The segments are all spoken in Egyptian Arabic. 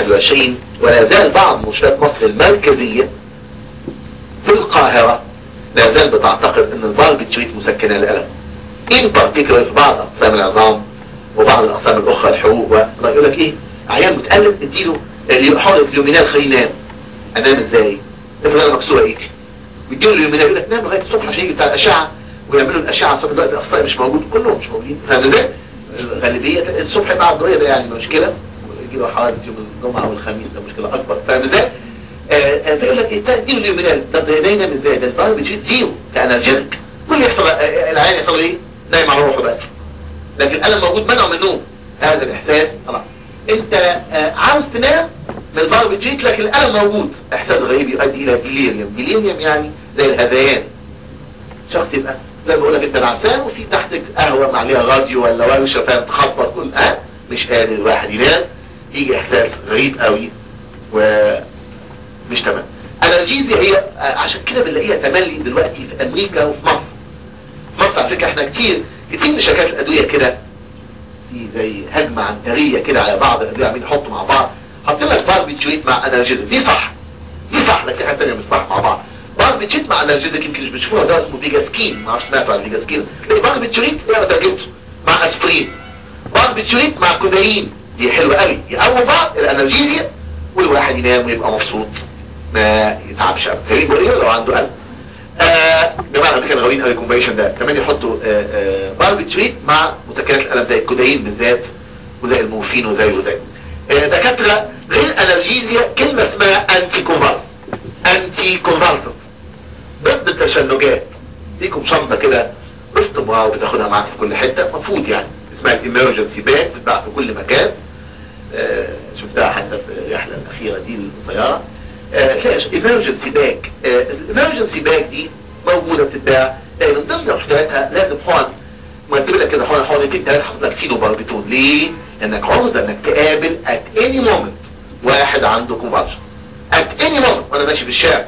21 ولا زال بعض مستشفيات مصر المركزية في القاهرة لا زال بتعتقد ان الباربيتريت مسكنة للألم ان بارتيكولر في بعض اقسام العظام وبعض الاقسام الاخرى الحقوق يقول لك ايه عيان متألم اديله حقن اليومينال خليه ينام انام ازاي افرض انا مكسوره ايدي بيديله اليومينال يقول لك نام لغايه الصبح عشان يجي بتاع الاشعه ويعملوا الاشعه الصبح دلوقتي الاخصائي مش موجود كلهم مش موجودين فاهم ازاي؟ الغالبيه الصبح يبقى عنده ده يعني مشكله يجي له حوادث يوم الجمعه والخميس ده مشكله اكبر فاهم ازاي؟ فيقول لك انت اديله اليومينال طب ده ينام ازاي؟ ده الفرق بتشيل زيرو كانرجيتك كل يحصل العيان يحصل ايه؟ نايم على روحه بس لكن انا موجود منعه من النوم هذا الاحساس خلاص انت عاوز تنام من الضرب جيت لكن الالم موجود احساس غريب يؤدي الى بليريوم بليريوم يعني زي الهذيان شخص يبقى زي ما بقول لك انت نعسان وفي تحتك قهوه مع عليها راديو ولا ورشه فاهم تخبط كل اه مش قادر الواحد ينام يجي احساس غريب قوي ومش تمام الالجيزي هي عشان كده بنلاقيها تملي دلوقتي في امريكا وفي مصر مصر على فكره احنا كتير كتير من شركات الادويه كده في زي هجمه عنتريه كده على بعض الادويه عاملين يحطوا مع بعض حاطين لك باربيتشويت مع انالجيزك دي صح دي صح لكن حاجه ثانيه مش صح مع بعض باربيتشويت مع انالجيزك يمكن مش بتشوفوها ده اسمه فيجاسكين ما اعرفش سمعتوا عن فيجاسكين تلاقي باربيتشويت انا ترجمته مع اسبرين باربيتشويت مع كودايين دي حلوه قوي يقووا بعض الانالجيزيا والواحد ينام ويبقى مبسوط ما يتعبش ابدا غريب ولا لو عنده قلب آه جماعه اللي كانوا غاويين قوي الكومبايشن ده كمان يحطوا آه آه باربيتشويت مع مسكنات الالم زي الكودايين بالذات وزي المورفين وزي وزي دكاترة غير انالجيزيا كلمة اسمها انتي كونفالس انتي كونفالسنت ضد التشنجات ليكم شنطة كده باستمرار بتاخدها معاك في كل حتة المفروض يعني اسمها الامرجنسي باك بتتباع في كل مكان آه شفتها حتى في الرحلة الأخيرة دي القصيرة امرجنسي باك الامرجنسي باك دي موجودة بتتباع لأن من ضمن محتوياتها لازم حقن مرتب لك كده حقن حقنتين ثلاثة حاطط لك فينو باربيتون ليه؟ لانك عرضة انك تقابل at any moment واحد عنده كونفالجن at any moment وانا ماشي في الشارع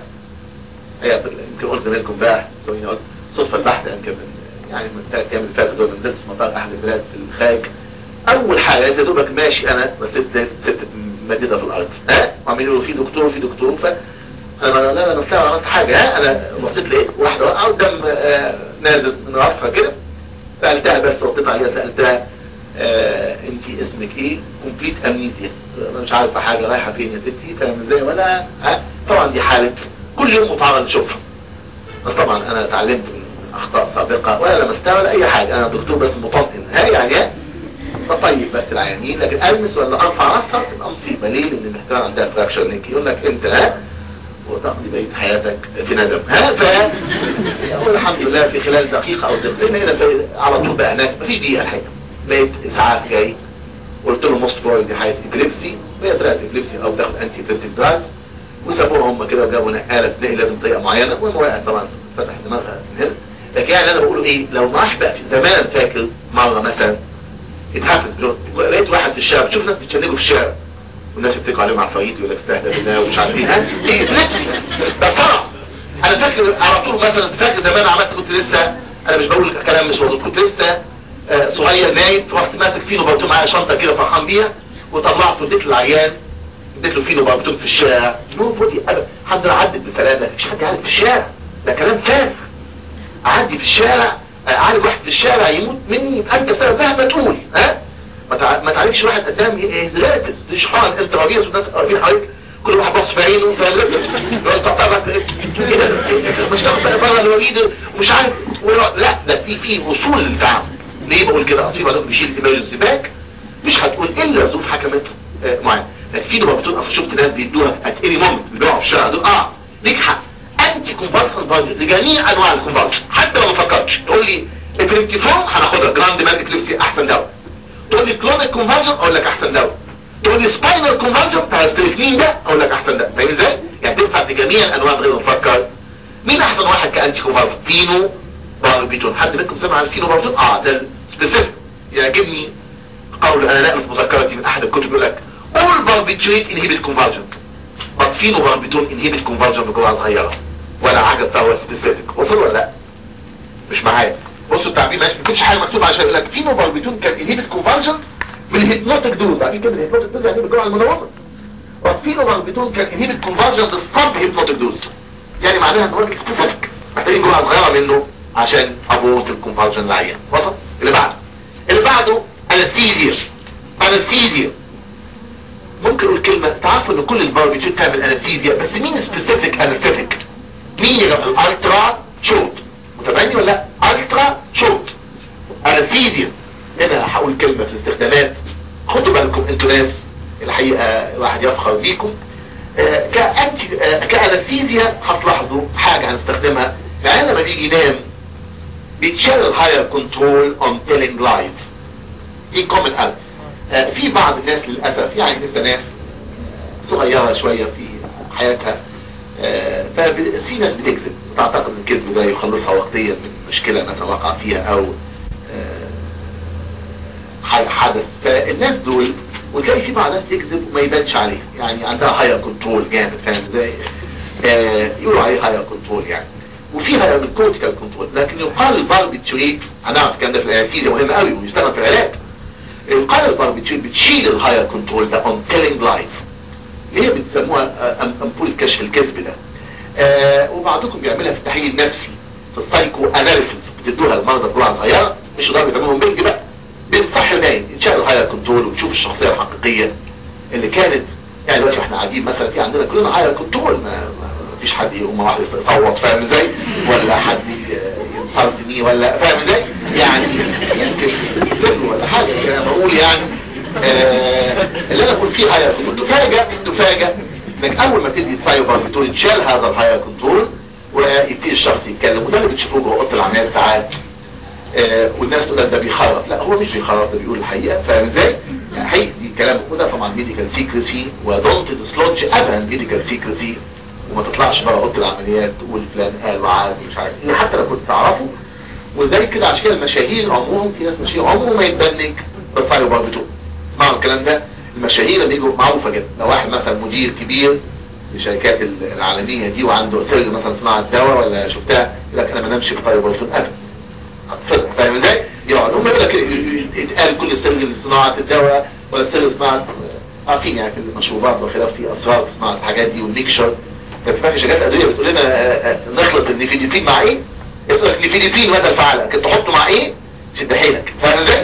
هي يمكن قلت لكم بقى سوري قلت صدفة البحثة يمكن يعني من ثلاث ايام اللي فاتوا دول نزلت في مطار احد البلاد في الخارج اول حاجة انت دوبك ماشي انا وست ست مديدة في الارض ها وعاملين له في دكتور في دكتور ف انا لا لا انا طلع عملت حاجة ها انا بصيت لقيت واحدة واقعة قدام آه نازل من راسها كده سألتها بس رديت عليها سألتها آه انت اسمك ايه كومبليت امنيزيا انا مش عارفه حاجه رايحه فين يا ستي فاهم ازاي ولا ها طبعا دي حاله كل يوم متعرض نشوفها بس طبعا انا اتعلمت من اخطاء سابقه ولا لمستها ولا اي حاجه انا دكتور بس مطمئن ها يعني بطيب بس العيانين لكن المس ولا ارفع راسها تبقى مصيبه ليه؟ لان الاحتمال عندها فراكشر لينك يقول لك انت ها وتقضي بقيه حياتك في ندم ها ف والحمد لله في خلال دقيقه او دقيقتين هنا على طول بقى هناك مفيش دقيقه الحقيقه لقيت اسعاف جاي قلت له موست بروي دي حاله ابليبسي وهي طلعت ابليبسي او تاخد انتي ابليبتيك دراجز وسابوها هم كده وجابوا نقاله تلاقي لازم طريقه معينه المهم وقعت طبعا فتح دماغها من هنا لكن يعني انا بقوله ايه لو راح بقى في زمان فاكر مره مثلا اتحفز لقيت واحد في الشارع بتشوف ناس بتشنجوا في الشارع والناس يتفقوا عليهم عفاريت يقول لك استهدى بالله ومش عارف ايه ها ايه ابليبسي ده صعب انا فاكر على طول مثلا فاكر زمان عملت كنت لسه انا مش بقول كلام مش مظبوط كنت لسه آه صغير نايم رحت ماسك فينو بارتون معايا شنطه كده فرحان بيها وطلعته اديت للعيان اديت له فينو بارتون في الشارع نو بودي ابدا الحمد لله عدت بسلامه مفيش حد يعالج في الشارع ده كلام فارغ اعدي في الشارع اعالج واحد في الشارع يموت مني يبقى انت سبب مهما تقول ها ما تعالجش واحد قدام يزرقت شحان انت رئيس والناس قريبين حواليك كل واحد باص في عينه فاهم لو تقطعك مش تاخد بقى بره الوريد ومش عارف لا ده في في اصول للتعامل ليه بقول كده اصيب عليك بيشيل ايمرجنسي باك مش هتقول الا ظروف حكمت آه معين لكن في نوبتون اصل شفت ناس بيدوها ات اني مومنت بيبيعوا في الشارع دول اه ليك حق انتي كومبالسن فاجن لجميع انواع الكومبالسن حتى لو ما فكرتش تقول لي ابريمتيفون هناخدها جراند مان ابليبسي احسن دواء تقول لي كلونيك كونفرجن اقول لك احسن دواء تقول لي سباينال كونفرجن بتاع الستريكنين ده اقول لك احسن دواء فاهم ازاي؟ يعني تنفع في جميع الانواع من غير ما نفكر مين احسن واحد كانتي كونفرجن؟ فينو باربيتون حد منكم سمع عن الفينو باربيتون؟ اه ده سبيسيفيك يعجبني قول انا نقل في مذكرتي من احد الكتب يقول لك all barbiturate inhibit convergence but phenobarbital inhibit convergence بجرعه صغيره ولا حاجه بتاع سبيسيفيك وصل ولا لا مش معايا بصوا التعبير ماشي ما كنتش حاجه مكتوب عشان يقول لك فينوباربيتون كان انهبت كونفرجن من الهيبنوتيك دوز بعد كده الهيبنوتيك دوز يعني بالجرعه المنومه والفينوباربيتول كان انهيبت كونفرجن للصب هيبنوتيك دوز يعني معناها ان هو سبيسيفيك محتاجين جرعه صغيره منه عشان ابوت الكونفرجن العيان وصل اللي بعده اللي بعده انستيزيا انستيزيا ممكن اقول كلمه تعرفوا ان كل الباربيتول تعمل انستيزيا بس مين سبيسيفيك انستيك مين يا جماعه الالترا شورت متابعني ولا لا الترا شورت انستيزيا هنا هقول كلمه في الاستخدامات خدوا بالكم انتوا ناس الحقيقه الواحد يفخر بيكم آه كأنتي آه كأنستيزيا هتلاحظوا حاجه هنستخدمها يعني لما بيجي ينام بيتشال الهاير كنترول اون تيلينج لايز دي كومن قوي آه في بعض الناس للاسف يعني لسه ناس صغيره شويه في حياتها آه ففي ناس بتكذب تعتقد ان الكذب ده يخلصها وقتيا من مشكله مثلا وقع فيها او آه حدث فالناس دول وتلاقي في بعض ناس تكذب وما يبانش عليها يعني عندها هاير كنترول جامد فاهم ازاي آه يقولوا عليه هاير كنترول يعني وفي هاير كورتيكال كنترول لكن يقال الباربيتوريت هنعرف الكلام ده في الانستيزيا مهم قوي ويشتغل في العلاج يقال الباربيتوريت بتشيل الهاير كنترول ده اون تيلينج لايف اللي هي بتسموها امبول كشف الكذب ده آه وبعضكم بيعملها في التحليل النفسي في السايكو اناليسيس بتدوها للمرضى جرعه صغيره مش ضرب يعملهم بنج بقى بنصح نايم يتشال الهاير كنترول وتشوف الشخصيه الحقيقيه اللي كانت يعني دلوقتي احنا قاعدين مثلا في عندنا كلنا هاير كنترول ما, ما فيش حد يقوم واحد يصوت فاهم ازاي ولا حد ينطردني ولا فاهم ازاي يعني يمكن سر ولا حاجه كده بقول يعني آه اللي انا بقول فيه هاير كنترول تفاجئ تفاجئ انك اول ما تدي الثايوباربيتول يتشال هذا الهاير كنترول ويبتدي الشخص يتكلم وده اللي بتشوفوه جوه اوضه العمليات ساعات آه والناس تقول ده بيخرف لا هو مش بيخرف ده بيقول الحقيقه فاهم ازاي؟ حقيقي دي كلام وده طبعا ميديكال سيكرسي ودونت ديسلوج ابدا ميديكال سيكرسي وما تطلعش بره اوضه العمليات تقول فلان قال وعاد مش عارف ايه حتى لو كنت تعرفه وزي كده عشان كده المشاهير عمرهم في ناس مشاهير عمره ما يتبنك بالثايوباربيتول اسمعوا الكلام ده المشاهير اللي يجوا معروفه جدا لو واحد مثلا مدير كبير الشركات العالميه دي وعنده سر مثلا صناعه دواء ولا شفتها يقول لك انا ما نمشي في الثايوباربيتول ابدا فاهم ازاي؟ يقعد هم يقول لك يتقال كل سر صناعه الدواء ولا سر صناعه عارفين يعني في المشروبات وخلاف في اسرار في صناعه الحاجات دي والميكشر كان في شركات ادويه بتقول لنا نخلط النيفيديبين مع ايه؟ يقول لك نيفيديبين مدى الفعاله كنت تحطه مع ايه؟ شد حيلك فاهم ازاي؟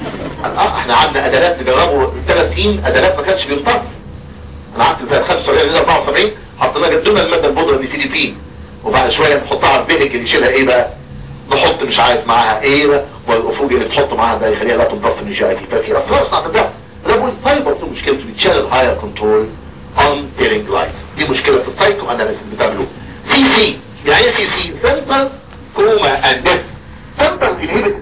اه احنا قعدنا ادلات نجربه ثلاث سنين ادلات ما كانش بيمتص انا قعدت سنه 75 ل 74 حطينا جدولنا الماده البودره النيفيديبين وبعد شويه نحطها في بيهك اللي يشيلها ايه بقى؟ نحط مش عارف معاها ايه والافوج اللي تحط معاها ده يخليها لا تمتص من جي ففي اسرار صناعه الدواء انا بقول فايبر مشكلته بتشال الهاير كنترول اون تيلينج لايت دي مشكله في السايكو اناليسيس بتعملوه سي سي يعني ايه سي سي سنترز كوما اند ديث سنترز انهبت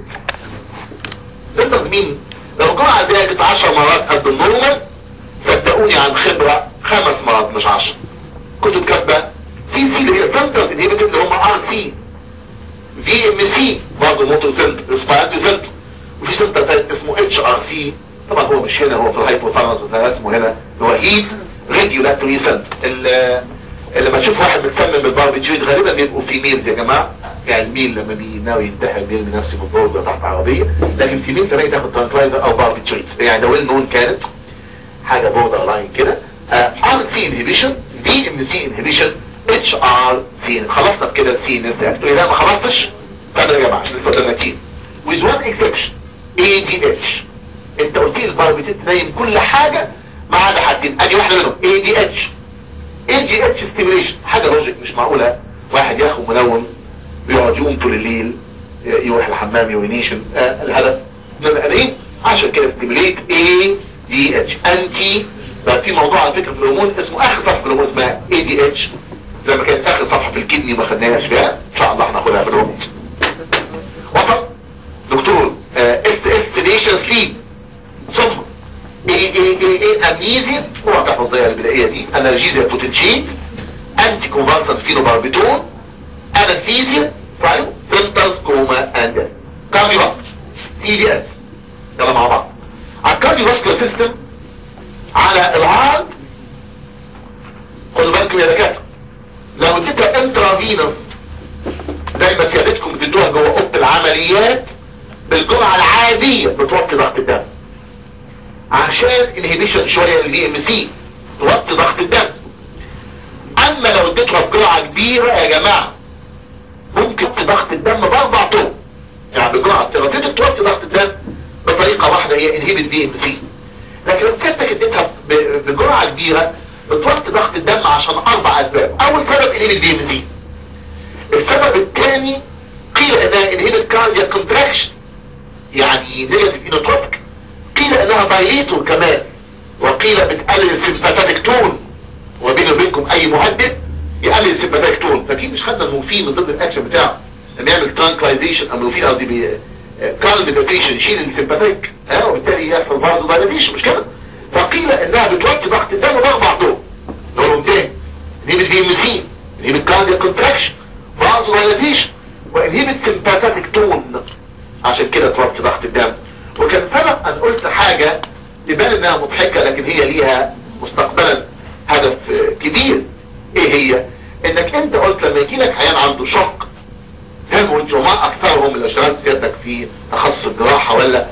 سنترز مين لو الجرعه زادت 10 مرات قد النورمال صدقوني عن خبره خمس مرات مش 10 كتب كاتبه سي سي اللي هي سنترز انهبت اللي هم ار سي في ام سي برضه موتو سنتر اسبايرتو سنتر وفي سنتر ثالث اسمه اتش ار سي طبعا هو مش هنا هو في الهايبوثالاموس اسمه هنا هو هيت ريجولاتوري سنتر لما تشوف واحد متسمم بالباربيتيوت غالبا بيبقوا في ميل يا جماعه يعني الميل لما بيناوي ينتحر بيرمي نفسه في الدور تحت عربيه لكن في ميل تلاقي تاخد ترانكلايزر او باربيتيوت يعني ده ويل نون كانت حاجه بوردر لاين كده ار سي انهبيشن بي ام سي انهبيشن اتش ار سي خلصنا بكده السي ان اس تقول لا ما خلصتش طب يا جماعه عشان لسه قدامنا كتير with one exception اي دي اتش انت قلت لي الباربيتيوت نايم كل حاجه ما عدا حاجتين ادي واحده منهم اي دي اتش اي دي اتش ستيميليشن حاجه لوجيك مش معقوله واحد ياخد منوم بيقعد يقوم طول الليل يروح الحمام يورينيشن آه الهدف نبقى ايه عشان كده ستيميليت اي دي اتش انتي بقى في موضوع على فكره في الهرمون اسمه اخر صفحه في الهرمون اسمها اي دي اتش زي ما كانت اخر صفحه في الكدني ما خدناهاش فيها ان شاء الله هناخدها في الهرمون وصل دكتور اس اس سيديشن سليب ثم ايه ايه ايه ايه امنيزيا اوعى تحفظ زي البدائيه دي انرجيزيا بوتنشيت انتي كونفالسنت فينوباربيتول انستيزيا فايو سنترز كوما اند كارديو سي دي اس يلا مع بعض على الكارديو فاسكولار سيستم على العرض خدوا بالكم يا دكاتره لو اديتها انترافينوس زي ما سيادتكم بتدوها جوه اوضه العمليات بالجرعه العاديه بتوطي ضغط الدم عشان انهبيشن شويه للدي ام سي توطي ضغط الدم اما لو اديتها بجرعة كبيرة يا جماعة ممكن ضغط الدم باربع طرق يعني بجرعة ثيرابيوتيك توطي ضغط الدم بطريقة واحدة هي انهيبت دي ام سي لكن لو كنتك اديتها بجرعة كبيرة بتوطي ضغط الدم عشان اربع اسباب اول سبب انهيبت دي ام سي السبب الثاني قيل انها انهيبت كارديا كونتراكشن يعني نيجاتيف انوتروبيك قيل انها بايليتور كمان وقيل بتقلل السيمباتيك تون وبيني وبينكم اي مهدد يقلل السيمباتيك تون فاكيد مش خدنا المورفين من ضمن الاكشن بتاعه لما يعمل ترانكلايزيشن او المورفين قصدي بي كالميديتيشن يشيل السيمباتيك ها وبالتالي يحصل برضه دايليشن مش كده فقيل انها بتوطي ضغط الدم باربع طرق نقولهم تاني انهيبت دي ام سي انهيبت كارديا كونتراكشن بعض دايليشن وانهيبت سيمباتيك تون عشان كده توطي ضغط الدم وكان سبق ان قلت حاجة تبان انها مضحكة لكن هي ليها مستقبلا هدف كبير ايه هي انك انت قلت لما يجي لك عيان عنده شق هيموريدج وما اكثرهم اللي اشتغلت سيادتك في تخصص الجراحة ولا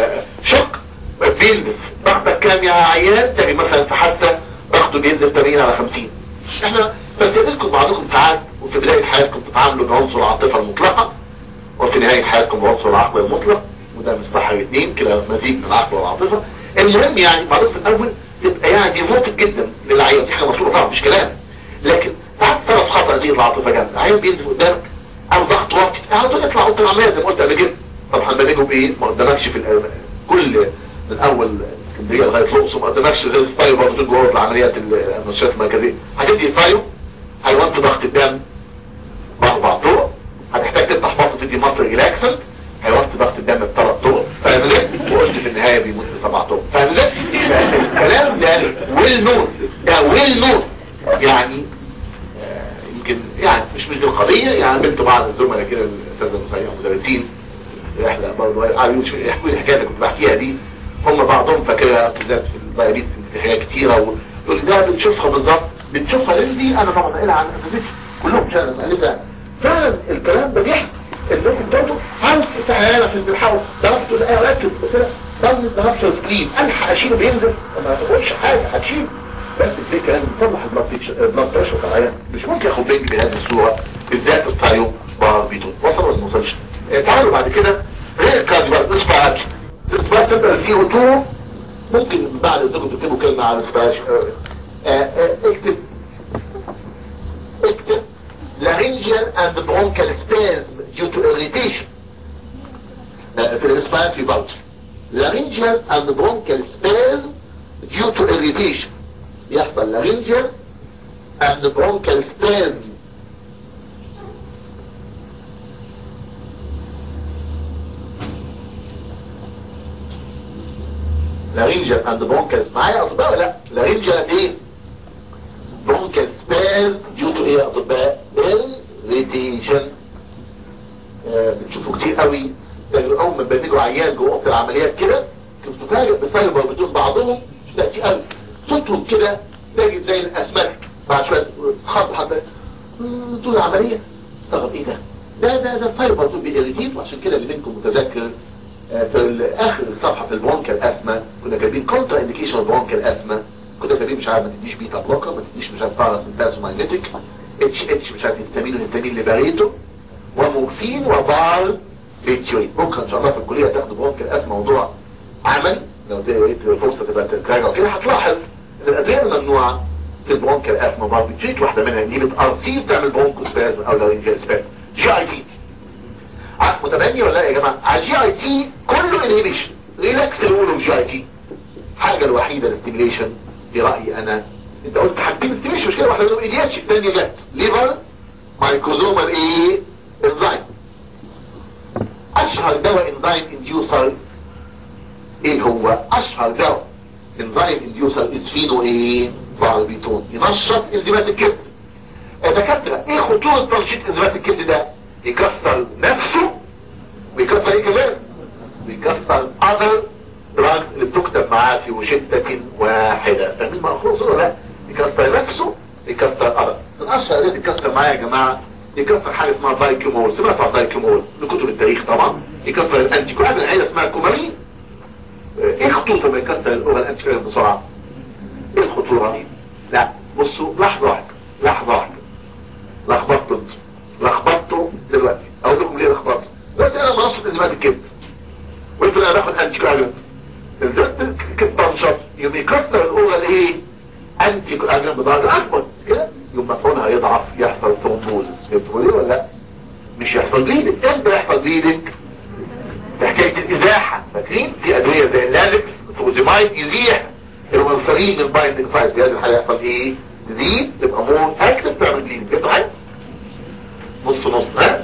شق بينزل ضغطك كام يا عيان تاني مثلا في حادثة ضغطه بينزل 80 على 50 احنا بس يدلكم بعضكم ساعات وفي بداية حياتكم تتعاملوا بعنصر العاطفة المطلقة وفي نهاية حياتكم بعنصر العقل المطلق وده مش صح الاثنين كده مزيج من العقل والعاطفة المهم يعني بعضكم في الاول تبقى يعني موقف جدا للعيان دي حاجة مطلوبة طبعا مش كلام لكن بعد طرف خطأ زي العاطفة جامدة عيان بينزل قدامك او ضغط واطي على طول يطلع اوضه العمليه زي ما قلت قبل كده طبعا بنيجوا بايه ما قدامكش في كل من اول اسكندريه لغايه الاقصر ما قدامكش غير الفايو برضه جوه العمليات المستشفيات المركزيه هتدي الفايو هيوطي ضغط الدم باربع طرق هتحتاج تفتح بطن تدي مصر ريلاكسنت هيوطي ضغط الدم بثلاث طرق فاهم ازاي؟ وقلت في النهايه بيموت بسبع طرق فاهم ازاي؟ الكلام ده ويل نون ده ويل نون يعني يمكن يعني مش مش دي القضية يعني بنت بعض الزملاء كده الأساتذة المسيحيين المدرسين رحلة برضه قالوا يحكوا لي الحكاية اللي كنت بحكيها دي هم بعضهم فاكرها بالذات في الدايابيتس حاجات كتيرة ويقول ده بنشوفها بالظبط بنشوفها ليه انا طبعا قايلها عن نفسي كلهم شغل مؤلفة فعلا الكلام ده بيحكي انكم برضه عاوز تعالى في الحوض ضربته الايه ركز قلت لها ضمن ضربته سكرين الحق اشيله بينزل ما تقولش حاجه هتشيله بس الفكرة ان نصلح البلاد بريشر طبعا مش ممكن اخد بينج بهذه الصورة بالذات الطايو باربيتون وصل ولا ما وصلش تعالوا بعد كده غير الكارديو بقى اصبع اكل اصبع سنتر سي او 2 ممكن بعد انكم تكتبوا كلمة على الاصبع اكتب اكتب laryngeal and bronchial spasm due to irritation في الاسبعات valve laryngeal and bronchial spasm due to irritation يحصل laryngeal and bronchial spasm laryngeal and bronchial معايا اطباء لا laryngeal ايه bronchial spasm due to ايه يا اطباء irritation آه بتشوفوا كتير قوي اول ما بيجوا عيان جوه اوضه العمليات كده كنت تفاجئ بفايبر بدون بعضهم مش تاتي قوي صوتهم كده تجد زي الاسماك بعد شويه خط حبه طول العمليه استغرب ايه ده ده ده ده فايبر دول بيريتيت وعشان كده اللي منكم متذكر آه في اخر الصفحه في البرونكال اسما كنا جايبين كونترا انديكيشن برونكال اسما كنا جايبين مش عارف ما تديش بيتا بلوكر ما تديش مش عارف باراسمباسومايليتيك اتش اتش مش عارف هيستامين وهيستامين ليباريتو ومورفين وبار بيتشوي بكره ان شاء الله في الكليه تاخدوا برونكال اسما موضوع عملي لو لقيت فرصه تبقى تراجع كده هتلاحظ ان الادويه الممنوعه في البرونكال اسما باربيتشيت واحده منها انهيبت ار سي بتعمل برونكوسبازم او لارنجيال سبازم جي اي تي متبني ولا لا يا جماعه على الجي اي تي كله انهيبيشن ريلاكس الاولى جي اي تي الحاجه الوحيده الاستيميليشن برايي انا انت قلت حاجتين استيميليشن مش كده واحده منهم ايدياتش الثانيه جت ليفر مايكروزومال ايه انزايم اشهر دواء انزايم انديوسر ايه هو اشهر دواء انزايم انديوسر اسفينو ايه باربيتون ينشط انزيمات الكبد دكاتره ايه خطوره تنشيط انزيمات الكبد ده يكسر نفسه ويكسر ايه كمان ويكسر اذر دراجز اللي بتكتب معاه في وشدة واحدة فاهمين مأخوص ولا لا يكسر نفسه يكسر اذر الاشهر دي تكسر معايا يا جماعه يكسر حاجه اسمها دايكيمول سمعت عن دايكيمول لكتب التاريخ طبعا يكسر الانتي كل من العيله اسمها كومارين ايه خطوره ما يكسر الاورال انتي بسرعه ايه الخطوره بصوا لحظة واحدة لحظة واحدة لخبطت لخبطته دلوقتي اقول لكم ليه لخبطت دلوقتي انا منصة ازمات الكبد قلت انا باخد انتي كواجولانت الكبد بنشط يوم يكسر الاورال ايه انتي كواجولانت بدرجة اكبر كده يوم مفعولها يضعف يحصل ثرومبوزس فهمتوا ليه ولا لا مش يحصل بيدك امتى يحصل بيدك حكاية الازاحة فاكرين في ادوية زي اللازكس فوزيمايد يزيح الوالفرين من بايندنج سايت في هذه الحالة يحصل ايه تزيد تبقى مور اكتف تعمل بليد فهمتوا حاجة نص نص ها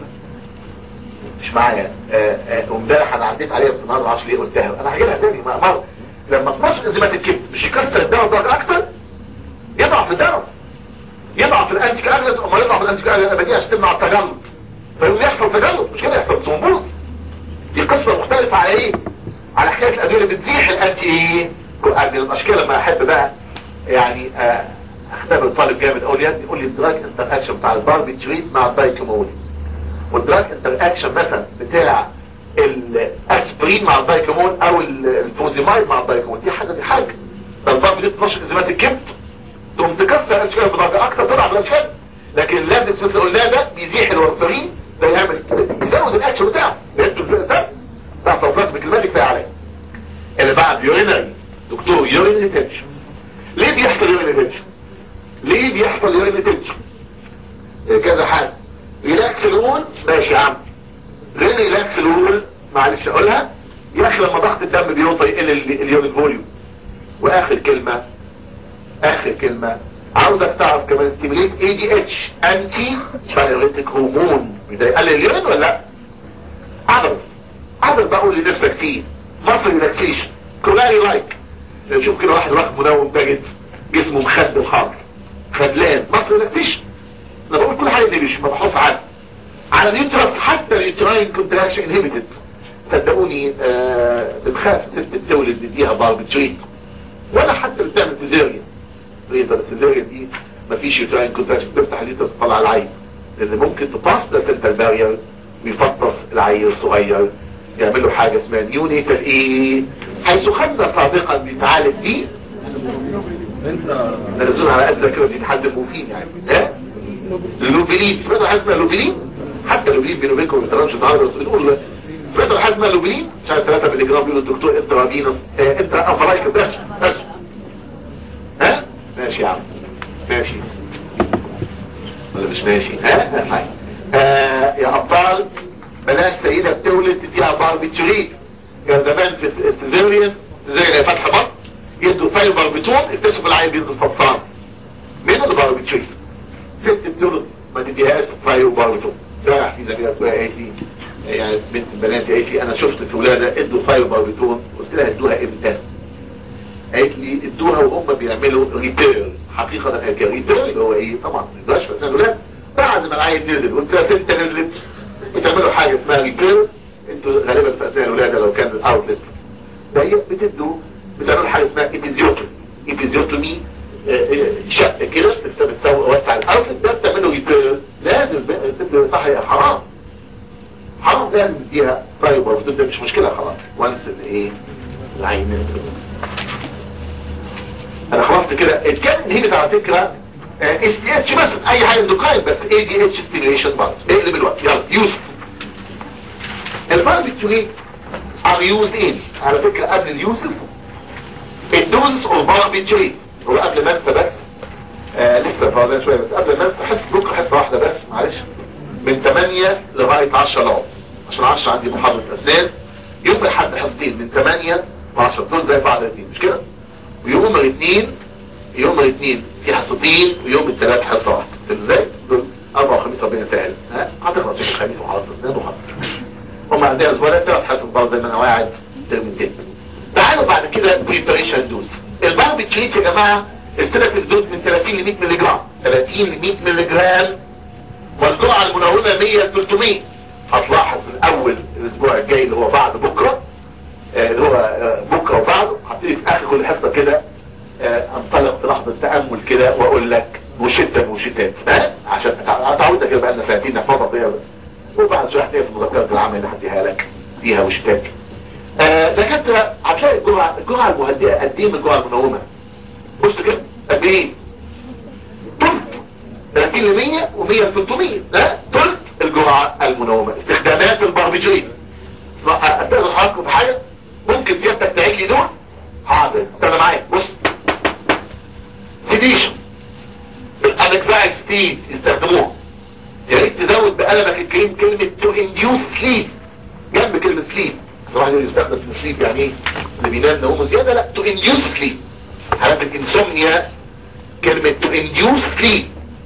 مش معايا وامبارح انا عديت عليها بس النهارده ما اعرفش ليه قلتها انا هجيبها تاني مرة لما تنشط انزيمات الكبد مش يكسر الدواء درجة اكتر يضعف الدواء يضعف الانتي كاجلت اما يضعف الانتي كاجلت ابدي عشان تمنع التجلط فيقوم يحصل تجلط مش كده يحصل ثرومبوز دي قصة مختلفة على ايه على حكاية الادوية اللي بتزيح الانتي ايه كاجلت عشان كده لما احب بقى يعني آه اختبر طالب جامد اقول يا ابني قول لي الدراج انتر اكشن بتاع الباربيتريت مع الدايكومول والدراج انتر اكشن مثلا بتاع الاسبرين مع الدايكومول او الفوزيمايد مع الدايكومول دي حاجه دي حاجه ده الباربيتريت 12 انزيمات الكبد تقوم تكسر الانتيكال بدرجه اكتر تضعف الانتيكال لكن اللازم مثل قلنا ده بيزيح الورفرين ده يعمل يزود الاكشن بتاعه فهمتوا ده بتاع بلازميك الماجيك كفايه عليه اللي بعد يورينري دكتور يورين ريتنشن ليه بيحصل يورين ريتنشن ليه بيحصل يورين ريتنشن كذا حاجه ريلاكس الول ماشي يا عم غير ريلاكس الول معلش اقولها يا اخي لما ضغط الدم بيوطى يقل اليورين فوليوم واخر كلمه اخر كلمة عاوزك تعرف كمان ستيميليت اي دي اتش انتي بايوريتك هرمون ده يقلل اليورين ولا لا عدد عدد بقول لنفسك فيه مصر ريلاكسيشن كولاري لايك نشوف كده واحد واحد منوم باجد جسمه مخدل خالص خدلان مصر ريلاكسيشن انا بقول كل حاجه دي مش مبحوث عنها على اليوترس حتى اليوتراين كونتراكشن انهبيتد صدقوني آه بتخاف ست تولد نديها باربيتريت ولا حتى بتعمل سيزيريان ريدر السيزيريان دي مفيش يوتراين كونتراكشن تفتح اليوترس تطلع العين لان ممكن تطاس ده سنتر بارير ويفطس العيل الصغير يعمل له حاجه اسمها نيونيتال ايه حيث خدنا سابقا بيتعالج بيه نرزون على قد ذاكره دي حد موفين يعني ها اللوبيلين سمعتوا حاجه اسمها لوبيلين حتى اللوبيلين بينه وبينكم ما بيتعرفش النهارده بس بنقول سمعتوا حاجه اسمها لوبيلين مش عارف 3 مللي جرام بيقول الدكتور انت فينوس اه انت افرايك بس بس ها ماشي يا عم ماشي ولا مش ماشي ها حاجه آه يا ابطال بلاش سيدة بتولد تديها باربيتوريت كان زمان في السيزيريان السيزيريان فتح بطن يدوا فايل باربيتون اكتشفوا العين بيدوا الفطران مين اللي باربيتوريت ست بتولد ما تديهاش فايل باربيتون امبارح في زميلة اسمها قالت لي يعني بنت البنات قالت لي انا شفت في ولاده ادوا فايل باربيتون قلت لها ادوها امتى قالت لي ادوها وهم بيعملوا ريبير حقيقة ده كان ريبير اللي هو ايه طبعا ما يقدرش بس الولاد بعد ما العين نزل قلت لها ست نزلت بتعملوا حاجة اسمها ريبير انتوا غالبا في اثناء الولادة لو كان الاوتلت ضيق بتدوا بتعملوا حاجة اسمها ايبيزيوتومي ايبيزيوتومي شق كده بتوسع الاوتلت ده بتعملوا ريبير لازم ست صح حرام حرام لازم تديها طيب وبتبدا مش مشكلة خلاص وانس ايه العين نزل انا خلصت كده الكلام هي على فكرة اس دي اتش مثلا اي حاجه اندوكراين بس اي دي اتش ستيميليشن برضه اقلب الوقت يلا يوسف الباربيتوريت ار يوز ان على فكره قبل اليوسف الدوز او باربيتوريت هو قبل ما انسى بس آه لسه فاضل شويه بس قبل ما انسى حس بكره حصه واحده بس معلش من 8 لغايه 10 لعب عشان 10 عندي محاضره اسنان يوم الاحد حصتين من 8 و10 دول زي بعض الاثنين مش كده ويوم الاثنين يوم الاثنين في حصتين ويوم الثلاث حصه واحده ازاي دول اربع وخميس ربنا يسهل ها هتخلص يوم الخميس وحصه اثنين وخمس هم عندنا اسبوع ثلاث حصص برضه زي ما انا واعد ترمتين تعالوا بعد كده بريبريشن دوز الباربيتريت يا جماعه الثلاث الدوز من 30 ل 100 مللي جرام 30 ل 100 مللي جرام والجرعه المنومه 100 ل 300 هتلاحظ من اول الاسبوع الجاي اللي هو بعد بكره اللي هو بكره وبعده هبتدي في اخر كل حصه كده انطلق في لحظه تامل كده واقول لك وشتا وشتات ها عشان اتعودك كده بقى لنا سنتين نحفظها فيها وبعد شويه هتلاقي في المذكرات العامه اللي هديها لك فيها وشتات آه دكاتره هتلاقي الجرعه الجرعه المهدئه قد ايه من الجرعه المنومه بص كده قد ايه 30 ل 100 و100 ل 300 ها ثلث الجرعه المنومه استخدامات الباربيتوريت اتاخد حضراتكم في حاجه ممكن سيادتك تعيد لي دول حاضر استنى معايا بص سيديشن الانكزايت ستيد يستخدموها يا ريت تزود بقلمك الكريم كلمة تو انديوس سليب جنب كلمة سليب طبعا اللي يستخدم في سليب يعني ايه اللي بينام نومه زيادة لا تو انديوس سليب حالات الانسومنيا كلمة تو انديوس سليب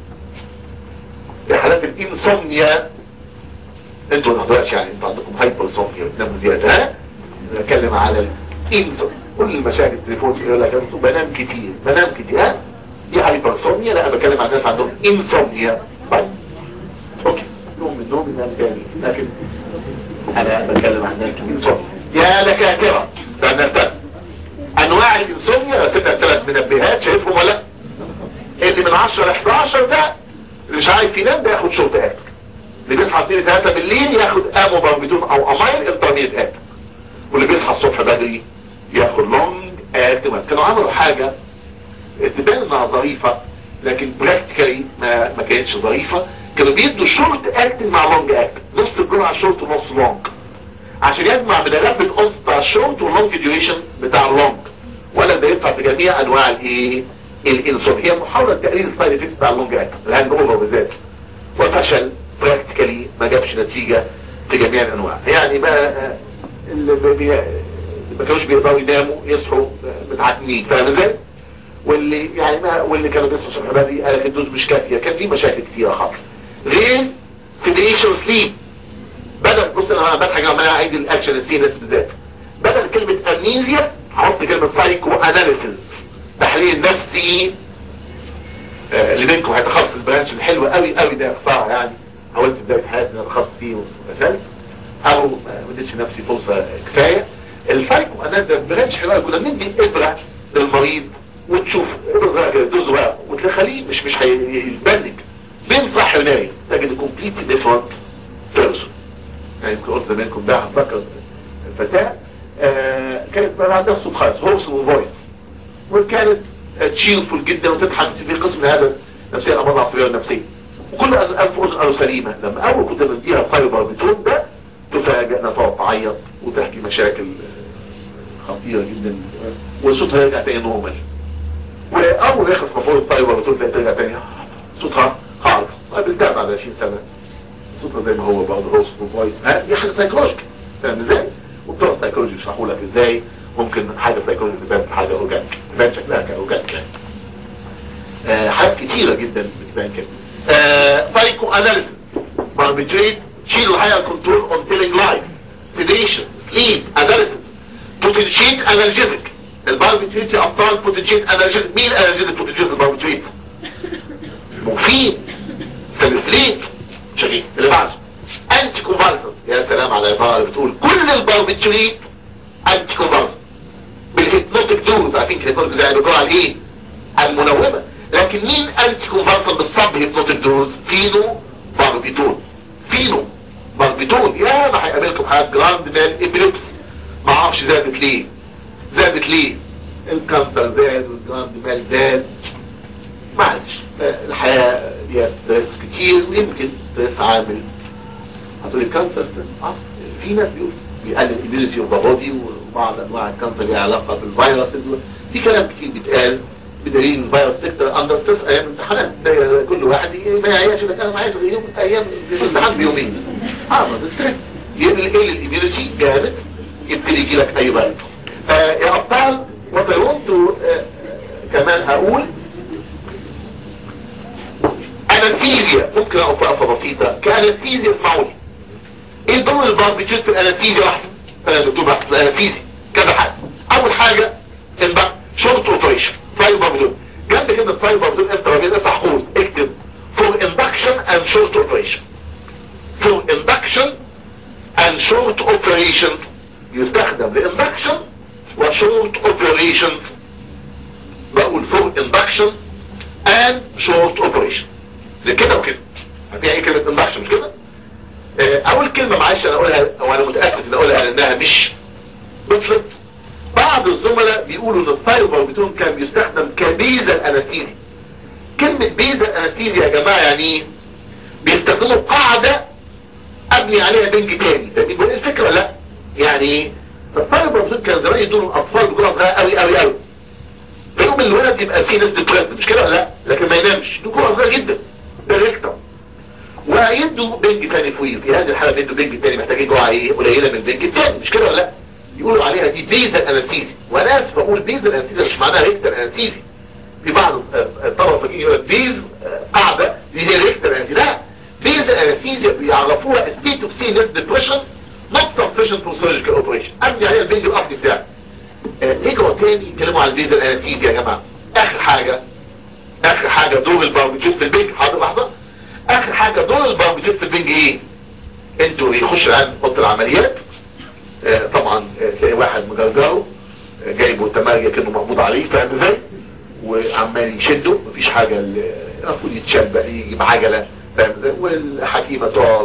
في حالات الانسومنيا انتوا ما دلوقتي يعني انتوا عندكم هايبر سومنيا بتناموا زيادة ها نتكلم على الانسو كل المشاكل التليفون يقول لك انتوا بنام كتير بنام كتير ها دي هايبر سومنيا لا انا بتكلم عن ناس عندهم انسومنيا بس اوكي نوم من نوم ينام تاني لكن انا بتكلم عن ناس انسومنيا يا لكاترة ده نرتب انواع الانسومنيا ستة ثلاث منبهات شايفهم ولا اللي من 10 ل 11 ده اللي مش عارف ينام ده ياخد شورت اكل اللي بيصحى 2 3 بالليل ياخد امو باربيتون او امايل انترميت اكل واللي بيصحى الصبح بدري ياخد لونج اكل كانوا عملوا حاجة تبان انها ظريفة لكن براكتيكالي ما ما كانتش ظريفة كانوا بيدوا شورت اكل مع لونج اكل نص الجرعة شورت ونص لونج عشان يجمع من الرب القص بتاع الشورت واللونج ديوريشن بتاع اللونج ولا ده ينفع في جميع انواع الايه الانسولين هي محاولة تقليل السايد افكتس بتاع اللونج اكل الهانج اوفر بالذات وفشل براكتيكالي ما جابش نتيجة في جميع الانواع يعني ما اللي بي ما كانوش بيقدروا يناموا يصحوا متعتمين فاهم ازاي؟ واللي يعني ما واللي كانوا بيصحوا الصبح بدري قال الدوز مش كافيه كان في مشاكل كتيره خالص غير سيديشن سليب بدل بص انا بضحك عمال اعيد الاكشن السيريس بالذات بدل كلمه امنيزيا هحط كلمه سايكو اناليسيس تحليل نفسي آه اللي منكم هيتخصص البرانش الحلو قوي قوي ده بصراحه يعني حاولت بدايه حياتي ان اتخصص فيه وفشلت او ما اديتش نفسي فرصه كفايه السايكو اناليسيس برانش حلو قوي كنا بندي ابره للمريض وتشوف دوز ورق وتخليه مش مش هيتبنك بين صح ونايم تجد كومبليت ديفرنت بيرسون يعني يمكن قلت زمانكم ده هتفكر الفتاة آه كانت ما عندها صوت خالص هوس وفويس وكانت تشيلفول جدا وتضحك في قسم هذا نفسية الامراض العصبية والنفسية وكل الف اذن قالوا سليمة لما اول كنت بديها فايبر بتون ده تفاجئ انها تقعد تعيط وتحكي مشاكل خطيرة جدا وصوتها يرجع تاني نورمال واول ما يخلص مفروض الطيبة بتقول لها ترجع تاني صوتها خالص قابلتها بعد 20 سنة صوتها زي ما هو برضه هو صوت فويس دي حاجة سايكولوجيك فاهم ازاي؟ وبتوع السايكولوجي يشرحوا لك ازاي ممكن حاجة سايكولوجي تبان حاجة اورجانيك تبان شكلها كاورجانيك يعني آه حاجات كتيرة جدا بتبان كده آه سايكو اناليسيس باربيتريت شيلوا هاير كنترول اون تيلينج لايف سيديشن سليب اناليسيس بوتنشيت انالجيزك الباربيتريت يا ابطال بوتنشيت انالجيزك مين انالجيزك بوتنشيت الباربيتريت مفيد سلسليت شديد اللي بعده انتي كونفالسنت يا سلام على عباره بتقول كل الباربيتريت انتي كونفالسنت بالهيبنوتيك دوز عارفين الهيبنوتيك ده بيقول على ايه المنومه لكن مين انتي كونفالسنت بالصب هيبنوتيك دوز فينو باربيتون فينو باربيتون يا ما هيقابلكم حاجات جراند مان ابليبس ما اعرفش زادت ليه زادت ليه الكانسر زاد والجراند مال زاد معلش الحياة فيها ستريس كتير ويمكن ستريس عامل هتقول الكانسر ستريس اه في ناس بيقول بيقلل الاميونيتي اوف ذا بودي وبعض انواع الكانسر ليها علاقة بالفيروسز في كلام كتير بيتقال بدليل الفيروس تكتر اندر ستريس ايام الامتحانات كل واحد ما يعيش اذا كان معايا يوم ايام الامتحان بيومين اه ما ده ستريس يقلل الاميونيتي جامد يبتدي يجي لك اي مرض آه يا ابطال وات اي ونت كمان اقول انستيزيا ممكن اقف وقفه بسيطه كانستيزيا اسمعوني ايه دور الباربيتيوت في الانستيزيا واحده انا دكتور بحث في الانستيزيا كذا حاجه اول حاجه البقى شورت اوبريشن فايل باربيتيوت جنب كده الفايل باربيتيوت انت راجل افتح قوس اكتب فور اندكشن اند شورت اوبريشن فور اندكشن اند شورت اوبريشن يستخدم لاندكشن وشورت اوبريشن بقول فور اندكشن اند شورت اوبريشن زي كده وكده هتلاقي ايه كلمه اندكشن مش كده اول كلمه معلش انا اقولها وانا متاكد ان اقولها لانها مش بطلت بعض الزملاء بيقولوا ان الفايبر بتون كان بيستخدم كميزه الانستيزي كلمة بيزا انستيزيا يا جماعة يعني ايه بيستخدموا قاعدة ابني عليها بنج تاني فاهمين ايه الفكرة لا يعني ايه الطالب المفروض كان زمان يدور الاطفال بكرة صغيرة قوي قوي قوي فيهم الولد يبقى فيه نسبة ولد مش كده لا لكن ما ينامش دي كرة صغيرة جدا ده ريكتر ويدوا بنج تاني فوقيه في هذه الحالة بيدوا بنج تاني محتاجين جرعة ايه قليلة من البنج التاني مش كده ولا لا يقولوا عليها دي بيزل انستيزي وانا اسف اقول بيزل انستيزي مش معناها ريكتر انستيزي في بعض الطلبه فاكرين يقول بيز قاعده دي هي ريكتر انستيزي لا بيزل انستيزي بيعرفوها ستيت اوف سينس ديبريشن نوت سفيشنت فور سيرجيكال اوبريشن ابني عليها البنج الاصلي بتاعي رجعوا تاني يتكلموا عن البيزل انستيزي يا جماعه اخر حاجه اخر حاجه دور الباربيتيوت في البنج حاضر لحظه اخر حاجه دور الباربيتيوت في البنج ايه انتوا يخش الان اوضه العمليات آه طبعا آه تلاقي واحد مجرجره آه جايبه تمارية كانه مقبوض عليه فاهم ازاي وعمال يشده مفيش حاجة المفروض يتشبق يجي بعجلة فاهم ازاي والحكيمة تقعد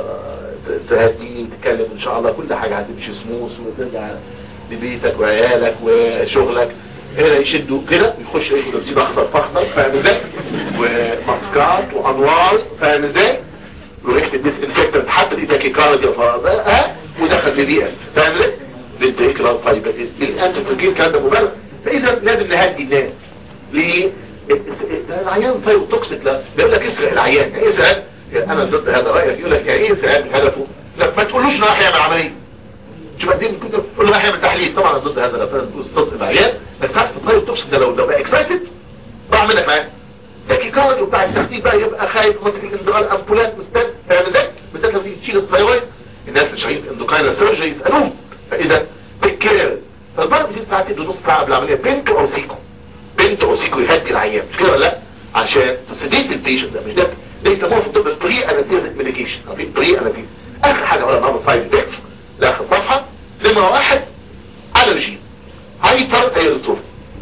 تهديه تتكلم ان شاء الله كل حاجة هتمشي سموث وترجع لبيتك وعيالك وشغلك هنا يشدوا كده يخش ياخد لابسين اخضر فاخضر فاهم ازاي وماسكات وانوار فاهم ازاي وريحه الديسانفكتنت حتى الايداكي كارد ها ودخل لبيئة فاهم ازاي بنت اكرار طيبة انت فاكرين الكلام ده مبالغ فاذا لازم نهدي الناس ليه العيان طيب توكسيك لا بيقول لك اسرق العيان يعني اسرق انا ضد هذا رايك يقول لك يعني ايه اسرق هدفه لا ما تقولوش انه راح يعمل عمليه شوف قد ايه كنت تقول له راح يعمل تحليل طبعا ضد هذا لا صدق العيان بس تعرف الطيب توكسيك ده لو لو بقى اكسايتد ضاع منك معاه لكن كارد وبتاع التخطيط بقى يبقى خايف ماسك الاندغال امبولات مستني فاهم ازاي بالذات لما تيجي تشيل الثايرويد الناس اللي شغالين في اندوكاينال سيرجري يسالوهم فاذا تكير فالضرب دي ساعات تدوا نص ساعه قبل العمليه بنت او سيكو بنت او سيكو يهدي العيان مش كده ولا لا عشان تسديد البيشنت ده مش ده ده يسموها في الطب بري انستيزيك ميديكيشن او بري انستيزيك اخر حاجه ولا نعمل سايد افكتس لاخر صفحه نمره واحد الرجي هايبر ايرتروفي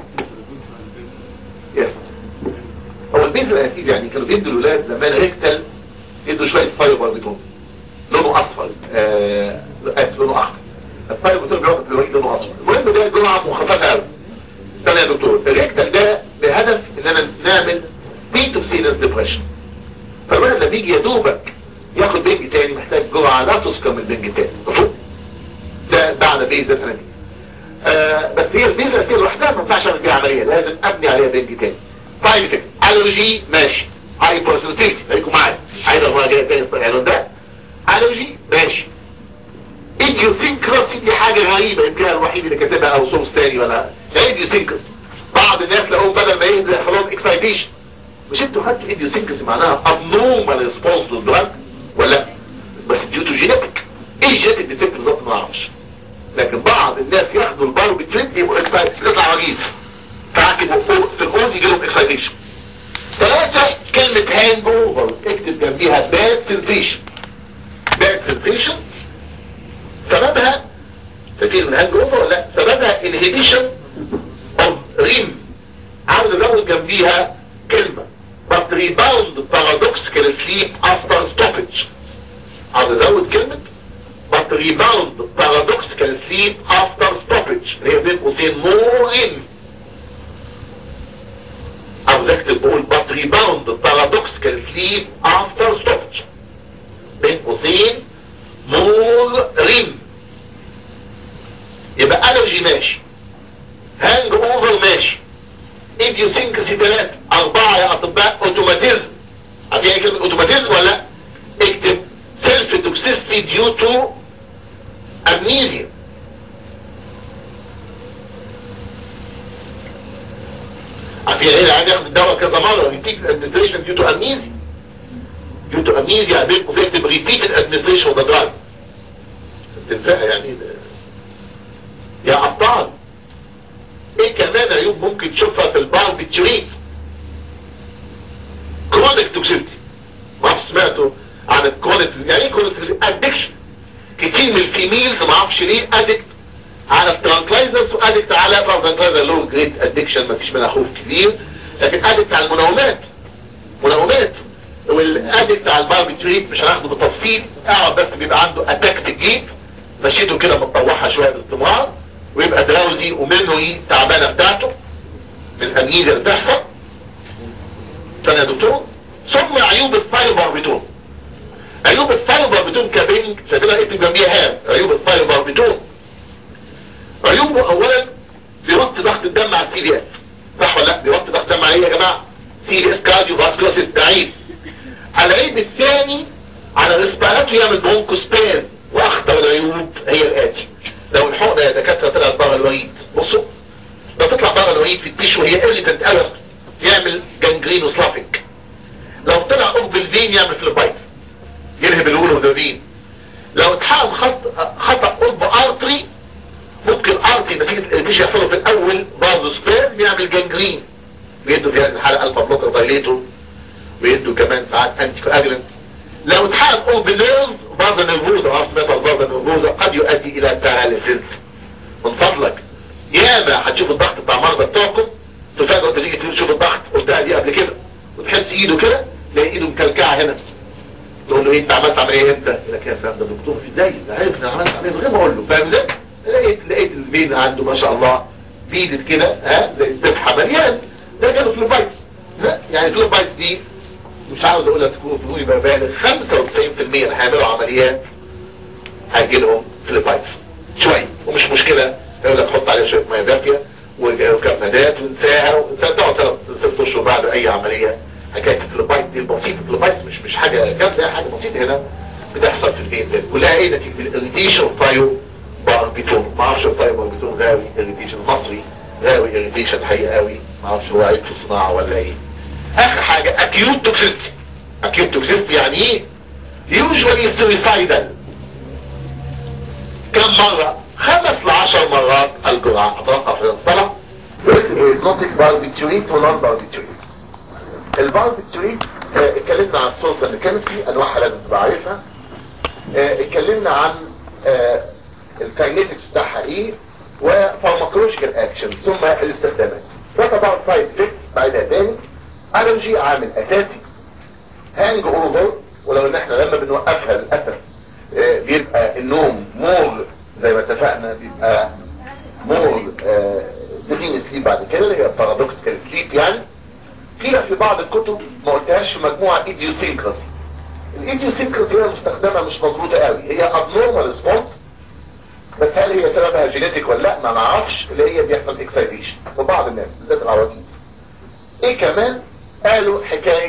يس هو البيز الانستيزيا يعني كانوا بيدوا الاولاد زمان ريكتال يدوا شويه فايبر بتون لونه اصفر آه لونه احمر الفايبر بتون بياخد دلوقتي لونه اصفر المهم ده جرعه مخففه قوي استنى يا دكتور الريكتال ده بهدف ان انا نعمل بيتو سينس ديبريشن فالولد لما بيجي يا دوبك ياخد بنج تاني محتاج جرعه لا تذكر من البنج تاني مفهوم ده بعد بيز ده ثاني آه بس هي البيز الاساسيه لوحدها ما ينفعش اعمل بيها عمليه لازم ابني عليها بنج تاني سايد افكت الرجي ماشي هايبر سنسيتيف خليكم معايا عايز المره جايه تاني في العنوان ده الرجي ماشي ايديوسينكراسي دي حاجة غريبة يمكن الوحيد اللي كاتبها او سورس تاني ولا ايديوسينكراسي بعض الناس لقوهم بدل ما يهدى خلاص اكسايتيشن مش انتوا خدتوا ايديوسينكراسي معناها abnormal response to drug ولا بس due to genetic ايه الجينيتك ديفكت بالظبط ما اعرفش لكن بعض الناس ياخدوا الباربيتريت يبقوا اكسايتيشن يطلع رجيف فعاكد في الاول يجي لهم اكسايتيشن ثلاثة كلمة هاند اوفر اكتب جنبيها باد سنسيشن باد سنسيشن سببها فاكر من هانج اوفر ولا لا سببها انهيبيشن اوف ريم عاوز ازود جنبيها كلمه but rebound paradoxical sleep after stoppage عاوز ازود كلمه but rebound paradoxical sleep after stoppage اللي هي بين قوسين more in عاوز اكتب اقول but rebound paradoxical sleep after stoppage بين قوسين مور ريم يبقى الرجي ماشي هانج اوفر ماشي ايديوسينكسي ثلاثة اربعة يا اطباء اوتوماتيزم عارفين ايه كلمة اوتوماتيزم ولا اكتب سيلف توكسيستي ديو تو امنيزيا عارفين ايه العيان ياخد الدواء كذا مرة ريبيت ادمنستريشن ديو تو امنيزيا due to amnesia بين قوسين repeated administration of the drug تنساها يعني ده. يا ابطال ايه كمان عيوب ممكن تشوفها في الباربيتريت كرونيك توكسيتي ما اعرفش سمعتوا عن الكرونيك يعني ايه كرونيك ادكشن كتير من الفيميلز ما اعرفش ليه ادكت على الترانكلايزرز وادكت على ترانكلايزر لو جريت ادكشن ما فيش منها خوف كبير لكن ادكت على المنومات منومات والادكت على الباربيتريت مش هناخده بالتفصيل اعرف بس بيبقى عنده اتاك تجيب مشيته كده متطوحة شوية باستمرار ويبقى دراوزي ومنه ايه تعبانة بتاعته من الامنيزة اللي بتحصل استنى يا دكتور ثم عيوب الثايروباربيتون عيوب الثايروباربيتون كبنج شايفينها اكتب جنبيها هام عيوب الثايروباربيتون عيوبه اولا بيوطي ضغط الدم على السي دي اس صح ولا لا بيوطي ضغط الدم على ايه يا جماعه سي دي اس كارديو فاسكولار بعيد العيب الثاني على ريسبيراتو يعمل برونكوسبان واخطر العيوب هي الاتي لو الحقنه يا دكاتره طلعت بره الوريد بصوا لو تطلع بره الوريد في التيشو هي اريتنت الف يعمل جانجرين وسلافيك لو طلع قرب الفين يعمل فلوبايت يلهب الولودين لو اتحقق خط خطأ قرب ارتري ممكن ارتري نتيجة الارتيش يحصله في الاول برضه سبيرم يعمل جانجرين بيدوا في هذه الحالة الفا بلوكر دايليتور بيدوا كمان ساعات انتي كواجلنت لو اتحقق قرب نيرف بعض النيرفوزا عرفت مثلا بعض النيرفوزا قد يؤدي الى باراليسيس من فضلك ياما هتشوف الضغط بتاع مرضى بتوعكم تفاجئوا تيجي تشوف الضغط قلتها دي قبل كده وتحس ايده كده تلاقي ايده مكلكعه هنا تقول له ايه انت عملت عمليه امتى؟ يقول لك يا سلام ده دكتور ازاي؟ ده عارف انا عملت عمليه من غير ما اقول له فاهم ازاي؟ لقيت لقيت البين عنده ما شاء الله بيدت كده ها زي السبحه مليان ده جاله فلوبايت ها يعني فلوبايت دي مش عاوز اقول لك تكونوا تقولي ببالغ 95% اللي هيعملوا عمليات هيجي لهم فلوبايتس شويه ومش مشكله يقول لك حط عليها شويه ميه دافيه وكمادات ونساها وتقعد ثلاث ست اشهر بعد اي عمليه حكايه الفلوبايت دي البسيطه الفلوبايت مش مش حاجه جامده حاجه بسيطه هنا بتحصل في البيت ده كلها ايه نتيجه الاريتيشن فايو باربيتون ما اعرفش الفايو باربيتون غاوي اريتيشن مصري غاوي اريتيشن حقيقه قوي ما اعرفش هو عيب في الصناعه ولا ايه اخر حاجه اكيوت توكسيستي اكيوت توكسيستي يعني ايه يوجوالي سويسايدال كم مره خمس لعشر مرات الجرعه اطرافها في الصلاه نوتك باربيتوريت ونون باربيتوريت الباربيتوريت اتكلمنا عن السلطه الكيمستري انواعها لازم تبقى عارفها اه اتكلمنا عن اه الكاينيتكس بتاعها ايه وفارماكولوجيكال اكشن ثم الاستخدامات ده طبعا سايد افكت بعدها تاني الرجي عامل اساسي هانج اوفر ولو ان احنا لما بنوقفها للاسف اه بيبقى النوم مور زي ما اتفقنا بيبقى مور ديفين سليب بعد كده اللي هي بارادوكسيكال سليب يعني قيل في بعض الكتب ما قلتهاش في مجموعه ايديوسينكراسي الايديوسينكراسي هي مستخدمه مش مظبوطه قوي هي ابنورمال ريسبونس بس هل هي سببها جينيتيك ولا لا ما نعرفش اللي هي بيحصل اكسايتيشن في بعض الناس بالذات العواجيز ايه كمان قالوا حكايه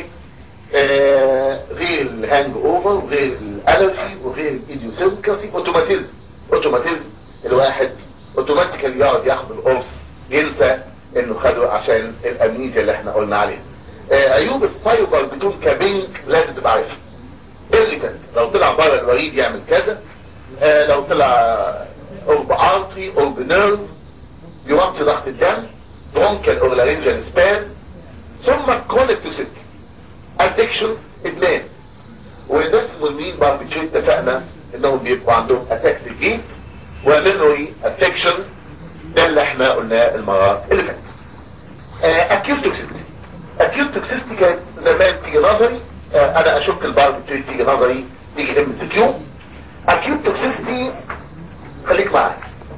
آه غير الهانج اوفر وغير الالرجي وغير الايديوسينكراسي اوتوماتيزم اوتوماتيزم الواحد اوتوماتيكال يقعد ياخد القرص ينسى انه خده عشان الامنيزيا اللي احنا قلنا عليها آه عيوب الفايبر بدون كابينج لازم تبقى عارفها اريتنت لو طلع بره الوريد يعمل كذا آه لو طلع قرب ارتري قرب نيرف يوطي ضغط الدم برونكال او لارنجال سبان ثم كرونيك توسيتي ادكشن ادمان والناس المهمين باربيتشو اتفقنا انهم بيبقوا عندهم اتاكس الجيت وميموري افكشن ده اللي احنا قلناه المرات اللي فاتت اكيوت توكسيستي اكيوت توكسيستي كانت زمان تيجي نظري آه انا اشك الباربيتشو تيجي نظري تيجي ام سي كيو اكيوت توكسيستي خليك معايا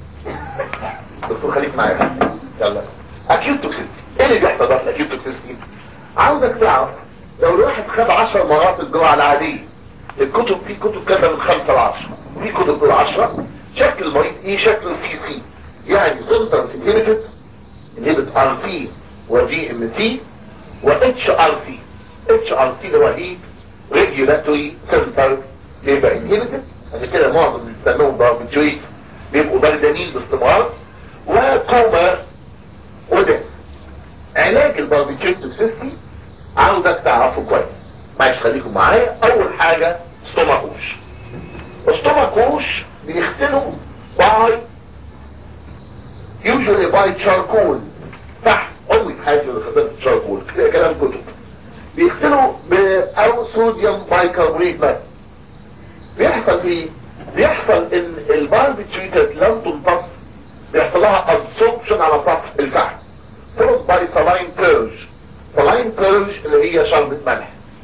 دكتور خليك معايا يلا اكيوت توكسيستي ايه اللي بيحصل بقى في الاكيوت توكسيستي عاوزك تعرف لو الواحد خد 10 مرات الجرعه العاديه الكتب في كتب كذا من 5 ل 10 في كتب بتقول 10 شكل المريض ايه شكل سي سي يعني سنترس انهبيتد انهبت ار سي وفي ام سي واتش ار سي اتش ار سي اللي هو هيت ريجولاتوري سنتر بيبقى انهبيتد عشان كده معظم اللي بيسموهم باربيتويت بيبقوا بردانين باستمرار وكوما وده علاج الباربيتويت توكسيستي عاوزك تعرفه كويس معلش خليكم معايا اول حاجة ستوماكوش الستوماكوش بيغسلوا باي usually باي تشاركول تحت عمري في حياتي اللي خدت تشاركول كلام كتب بيغسلوا ب او صوديوم بايكربونات بس بيحصل ايه بيحصل ان الباربيتريتد لم تمتص بيحصل لها ابسوربشن على سطح الفحم followed باي saline purge saline purge اللي هي شربة ملح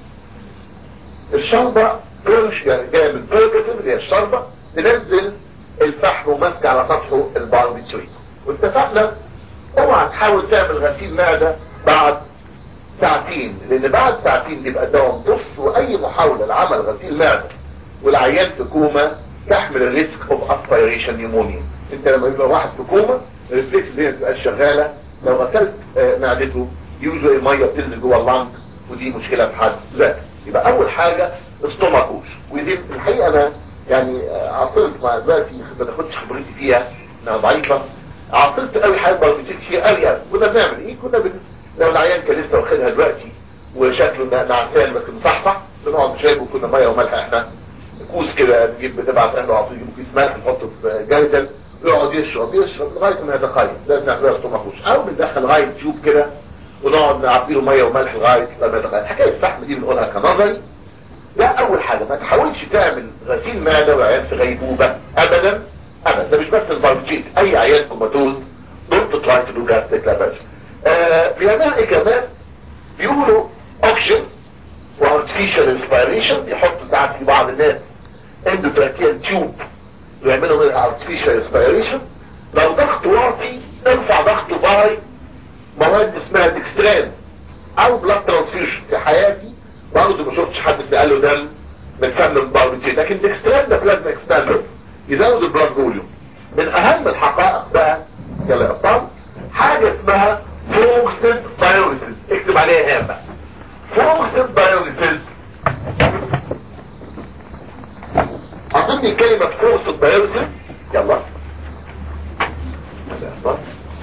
الشربة بيرش يعني جاية من بيرجتيف اللي هي الشربة تنزل الفحم وماسكة على سطحه الباربيتويت واتفقنا اوعى تحاول تعمل غسيل معدة بعد ساعتين لان بعد ساعتين بيبقى الدواء امتص واي محاولة لعمل غسيل معدة والعيان في كوما تحمل الريسك اوف اسبيريشن نيمونيا انت لما يبقى واحد في كوما الريفلكس دي بتبقى شغالة لو غسلت آه، معدته يوجد المية بتنزل جوه اللنج ودي مشكلة في حد ذاتها يبقى اول حاجة استوماكوش ودي الحقيقة انا يعني آه، عاصرت مع دلوقتي ما تاخدش خبرتي فيها انها ضعيفة عاصرت قوي حاجات باربيتيك كتير قوي قوي كنا بنعمل ايه كنا بن... لو العيان كان لسه واخدها دلوقتي وشكله ن- نعسان بس مصحصح بنقعد نشربه كنا ميه وملح احنا كوز كده نجيب بنبعت اهله على طول يجيبوا كيس ملح نحطه في جردل يقعد يشرب يشرب لغايه ما يتقيد ده بنعملها استوماكوش او بندخل لغايه تيوب كده ونقعد نعبي له ميه وملح لغايه لما يتقيد حكايه الفحم دي بنقولها كنظري ده اول حاجة ما تحاولش تعمل غسيل معدة وعيان في غيبوبة ابدا ابدا ده مش بس الباربيتيت اي عيان كوماتوز دونت تراي تو دو جاستيك لاباج بيعملها ايه كمان بيقولوا اوكشن وارتفيشال انسبيريشن يحطوا ساعات في بعض الناس اندوتراكيال تيوب ويعملوا منها ارتفيشال انسبيريشن لو ضغط واطي ارفع ضغطه باي مواد اسمها ديكستران او بلاد ترانسفيوجن في حياتي برضه ما شفتش حد قال له دم من فم الباربيتين لكن ديكستران ده بلازما اكسباندر يزود البلاد فوليوم من اهم الحقائق بقى يلا يا ابطال حاجه اسمها فوكسد بايوليسيس اكتب عليها هام بقى فوكسد بايوليسيس اظن كلمه فوكسد بايوليسيس يلا يلا يا أبطال.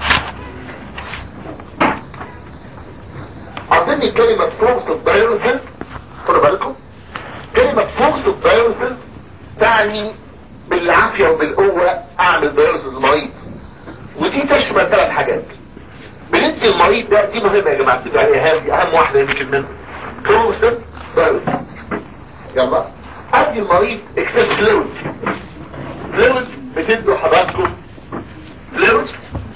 اظن كلمة فورس بايوسنس خدوا بالكم كلمة فورس بايوسنس تعني بالعافية وبالقوة اعمل بايوسنس المريض ودي تشمل ثلاث حاجات بندي المريض ده دي مهمة يا جماعة بتاعي اهم اهم واحدة يمكن منهم فورس بايوسنس يلا ادي المريض اكسس فلويد فلويد بتدوا حضراتكم فلويد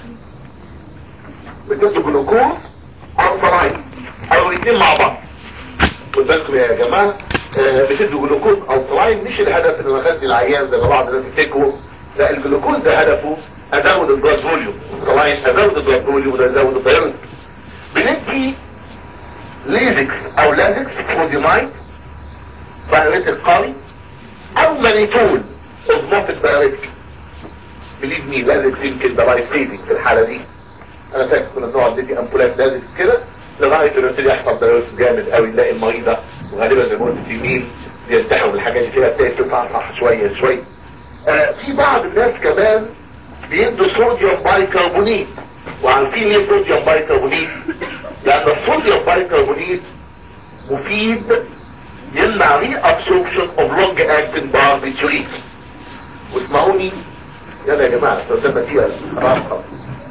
بتدوا جلوكوز او صلاين او الاثنين مع بعض خد بالكم يا جماعه آه، بتدوا جلوكوز او صلاين مش الهدف ان اخدي العيان زي ما بعض الناس يفتكروا لا الجلوكوز ده هدفه ازود البلاد فوليوم الصلاين ازود البلاد فوليوم وده ازود البيولوجي بندي ليزكس او لازكس فوديمايد بايوريتك قوي او مانيتول اوزموتيك بايوريتك بليد مي لازكس يمكن ده لايف سيفنج في الحاله دي انا فاكر كنا بنقعد ندي امبولات لازم كده لغايه ما يبتدي يحصل تيروس جامد قوي نلاقي المريضه وغالبا زي ما قلت في مين بيلتحوا بالحاجات دي كده تلاقي تطلع صح شويه شويه آه في بعض الناس كمان بيدوا صوديوم بايكربونيت وعارفين ليه صوديوم بايكربونيت؟ لان الصوديوم بايكربونيت مفيد يمنع ري ابسوربشن اوف لونج اكتنج باربيتوريت واسمعوني يلا يا جماعه استخدمنا فيها خلاص خلاص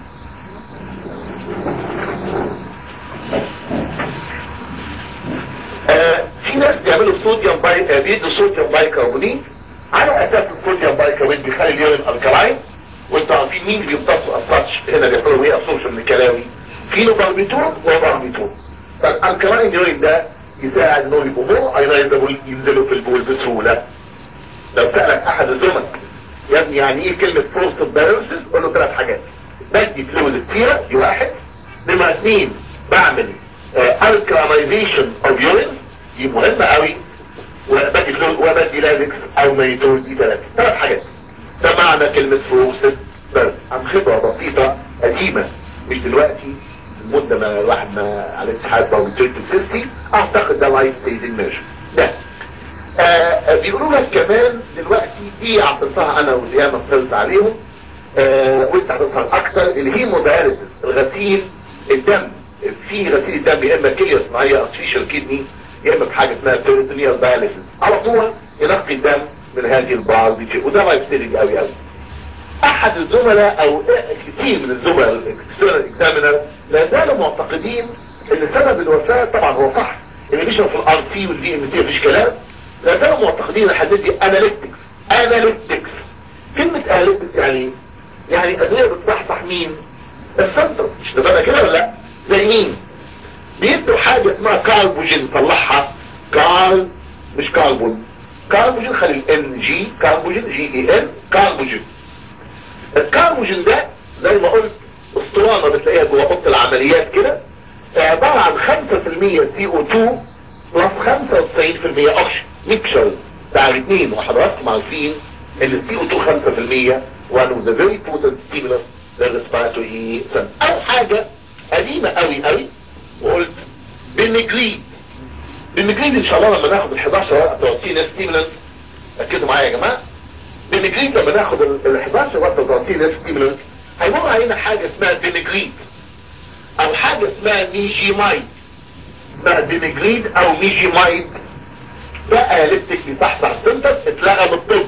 آه، في ناس بيعملوا صوديوم باي آه، بيدوا صوديوم بايكربونيت على اساس الصوديوم بايكربونيت بيخلي اليورين الكلاين وانتوا عارفين مين بيمتصوا الساتش هنا بيعملوا ايه ابسوربشن من الكلاوي فينو باربيتون وباربيتون فالالكلاين يورين ده يساعد انه يبقوا مور اينايزابل ينزلوا في البول بسهوله لو سألك احد الزمن يا ابني يعني ايه كلمة فورس بايوسيس قول له ثلاث حاجات بدي فلويد كتيرة دي واحد نمرة اثنين بعمل الكراميزيشن اوف يورين دي مهمة قوي وبدي فلويد وبدي لازكس او ميتون دي ثلاثة ثلاث حاجات ده معنى كلمة فورس بس عن خبرة بسيطة قديمة مش دلوقتي المدة ما الواحد ما على اتحاد او سيستي اعتقد ده لايف ستيجنج ميجر ده آه بيقولوا لك كمان دلوقتي دي عصرتها انا وزيانا صرت عليهم آه وانت هتصل اكتر الهيموداياليسيس الغسيل الدم في غسيل الدم يا اما كليه صناعيه ارتفيشال كيدني يا اما بحاجه اسمها بيريتونيال داياليسيس على طول ينقي الدم من هذه البعض دي وده لايف ستيجنج قوي قوي احد الزملاء او كثير من الزملاء الاكسترنال اكزامينر لا زالوا معتقدين ان سبب الوفاه طبعا هو صح اللي بيشرب في الار سي والدي ام سي مفيش كلام لا زالوا معتقدين الحاجات دي اناليتكس اناليتكس كلمة اناليتكس يعني يعني ادوية بتصحصح مين السنتر مش تبقى كده ولا لا زي مين بيدوا حاجة اسمها كاربوجين طلعها كارب مش كاربون كاربوجين خلي الان جي كاربوجين جي اي ان كاربوجين الكاربوجين ده زي ما قلت اسطوانة بتلاقيها جوه اوضه العمليات كده عبارة عن 5% CO2 بلس 95% اوكسجين ميكشر بتاع الاثنين وحضراتكم عارفين ان السي او 2 5% one of the very potent stimulus للريسبيراتوري سن او حاجة قديمة قوي قوي وقلت بالنجريد بالنجريد ان شاء الله لما ناخد ال 11 ورقه بتوع سي ان ستيمولنت ركزوا معايا يا جماعه بالنجريد لما ناخد ال 11 ورقه بتوع سي ان ستيمولنت هيمر علينا حاجه اسمها بالنجريد او حاجه اسمها ميجيمايد اسمها بالنجريد او ميجيمايد ده اليبتيك بيصحصح سنتر اتلغى من الطب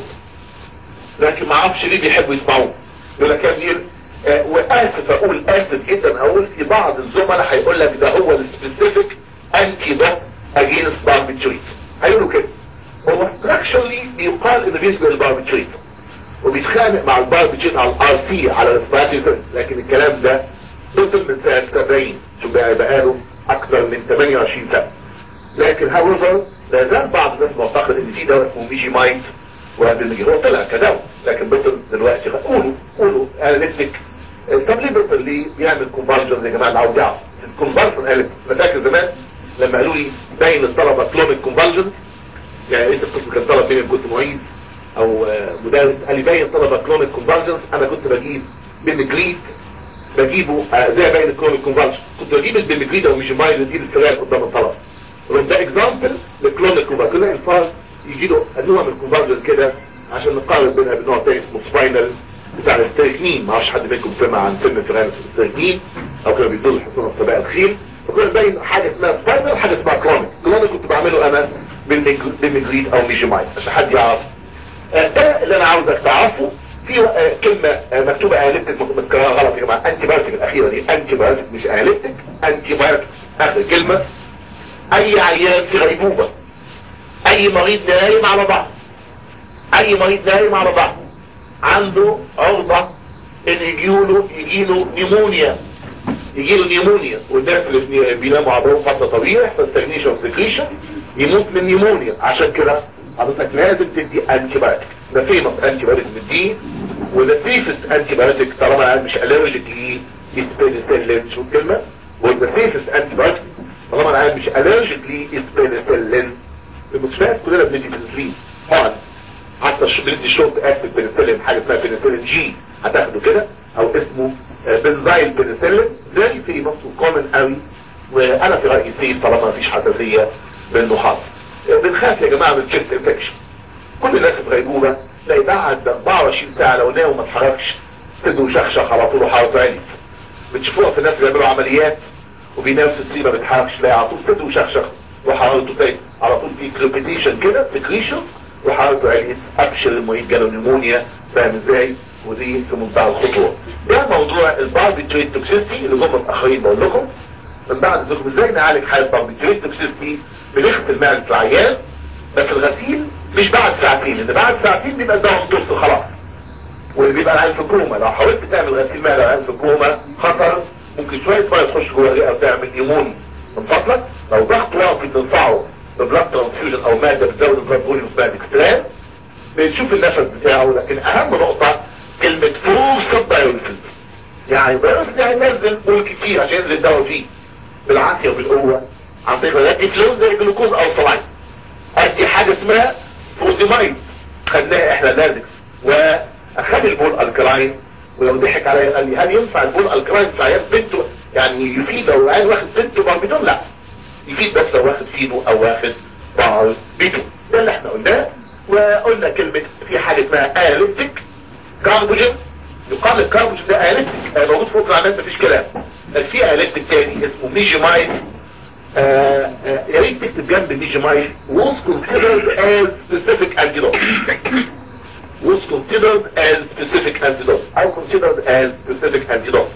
لكن ما اعرفش ليه بيحبوا يسمعوه يقول لك يا ابني آه واسف اقول اسف جدا اقول في بعض الزملاء هيقول لك ده هو السبيسيفيك انتي دوت اجينست باربيتريت هيقولوا كده هو ستراكشرلي بيقال انه بيشبه الباربيتريت وبيتخانق مع الباربيتريت على الار سي على الاسباتيزم لكن الكلام ده بطل من سنه 70 شو بقى بقاله اكثر من 28 سنه لكن هاويفر لا زال بعض الناس معتقد ان في دواء اسمه ميجي مايند وهذا هو طلع كدواء لكن بطل دلوقتي قولوا قولوا اناليتيك طب ليه بطل ليه بيعمل كونفرجن يا جماعه اللي عاوز يعرف الكونفرجن قالت انا فاكر زمان لما قالوا لي باين الطلبه كلونيك كونفرجن يعني لسه القسم كان طلب مني كنت معيد او مدرس قال لي باين الطلبه كلونيك كونفرجن انا كنت بجيب بالجريد بجيبه زي باين الكلونيك كونفرجن كنت بجيب البيمجريد او مش مايل دي الفرق قدام الطلبه ده اكزامبل لكلونيك كونفرجن كل انسان يجي له نوع من الكونفرجن كده عشان نقارن بينها بنوع تاني اسمه سباينال بتاع الاستريكنين ما اعرفش حد منكم سمع عن فيلم فيران الاستريكنين او كانوا بيدوا الحصون الصباح الخير فكنا باين حاجه اسمها سباينال وحاجه اسمها كلونيك كلونيك كنت بعمله انا بالمجريد او ميجمايد عشان حد يعرف ده اللي انا عاوزك تعرفه في آه كلمة آه مكتوبة اهلتك متكررة غلط يا جماعة انتي بايوتيك الاخيرة دي انتي بايوتيك مش اهلتك انتي بايوتيك اخر كلمة اي عيان في غيبوبة اي مريض نايم على بعض اي مريض نايم على بعض عنده عرضة ان يجيله يجيله نيمونيا يجيله نيمونيا والناس اللي بيناموا على بعضهم فترة طويلة يحصل ستاجنيشن سكريشن يموت من نيمونيا عشان كده حضرتك لازم تدي انتي بايوتيك ده فيمس انتي بايوتيك بتديه وده سيفست انتي بايوتيك طالما مش الرجيك ليه سبيليسيلين شو الكلمه وده سيفست انتي بايوتيك طالما انا مش الرجيك ليه سبيليسيلين في المستشفيات كلنا بندي بنسلين طبعا حتى بندي الشورت اكتف بنسلين حاجه اسمها بنسلين جي هتاخده كده او اسمه بنزايل بنسلين زي في مصر كومن قوي وانا في رايي سيف طالما مفيش حساسيه بالنحاس بنخاف يا جماعه من الشيست انفكشن كل الناس في غيبوبه تلاقي بعد 24 ساعه لو نام وما اتحركش صدره شخشخ على طول وحرارته عالي بتشوفوها في الناس اللي بيعملوا عمليات وبينام في السرير ما بيتحركش تلاقي على طول صدره شخشخ وحرارته تلاقي على طول في كريبيتيشن كده سكريشن وحرارته عالي ابشر المريض جاله نيمونيا فاهم ازاي ودي في منتهى الخطوره ده موضوع الباربيتريت توكسيستي اللي هم متاخرين بقول لكم من بعد ذلك ازاي نعالج حاله باربيتريت توكسيستي بنغسل معدة العيان بس الغسيل مش بعد ساعتين لان بعد ساعتين بيبقى الدواء امتص خلاص واللي بيبقى العيان في كوما لو حاولت تعمل غسيل معدة العيان في كوما خطر ممكن شوية ميه تخش جوه الرئة وتعمل ايمون من فضلك لو ضغط واطي تنفعه ببلاك ترانسفيوجن او مادة بتزود البلاد فوليوم اسمها ديكستران بنشوف النفس بتاعه لكن اهم نقطة كلمة فورس بايولوجي يعني بايولوجي يعني نزل بول كتير عشان ينزل الدواء فيه بالعافية وبالقوة عن طريق ادي فلوس زي الجلوكوز او صلاين ادي حاجة اسمها فوزيمايد خدناها احنا لازم واخد البول الكلاين ولو ضحك عليا قال لي هل ينفع البول الكلاين في عيال بنته يعني يفيد لو العيال واخد بنته باربيتون لا يفيد بس لو واخد فينو او واخد باربيتون ده اللي احنا قلناه وقلنا كلمة في حاجة اسمها اليبتيك كاربوجين يقال الكاربوجين ده اليبتيك موجود فوق العمليات مفيش كلام في اليبتيك تاني اسمه ميجيمايد يا ريت تكتب جنب ميجيمايد was considered as specific antidote was considered as specific antidote او considered as specific antidote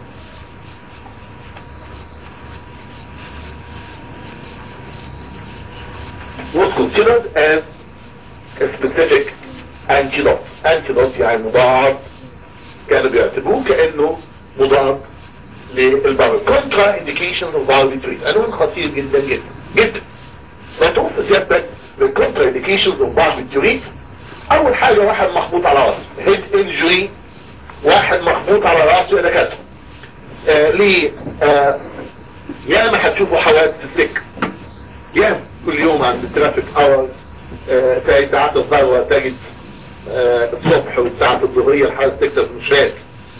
was considered as a specific antidote antidote يعني مضاد كانوا بيعتبروه كأنه مضاد للبعض كونترا انديكيشنز اوف باربيتريت عنوان خطير جدا جدا جدا ما توصف سيادتك بالكونترا انديكيشنز اوف باربيتريت اول حاجة واحد مخبوط على راسه هيد انجري واحد مخبوط على راسه يا دكاتره آه ليه آه يا ما هتشوفوا حوادث في السكه يا كل يوم عند الترافيك اور في ساعات الذروه تجد آه، الصبح والساعات الظهريه الحوادث تكتب مش فاكر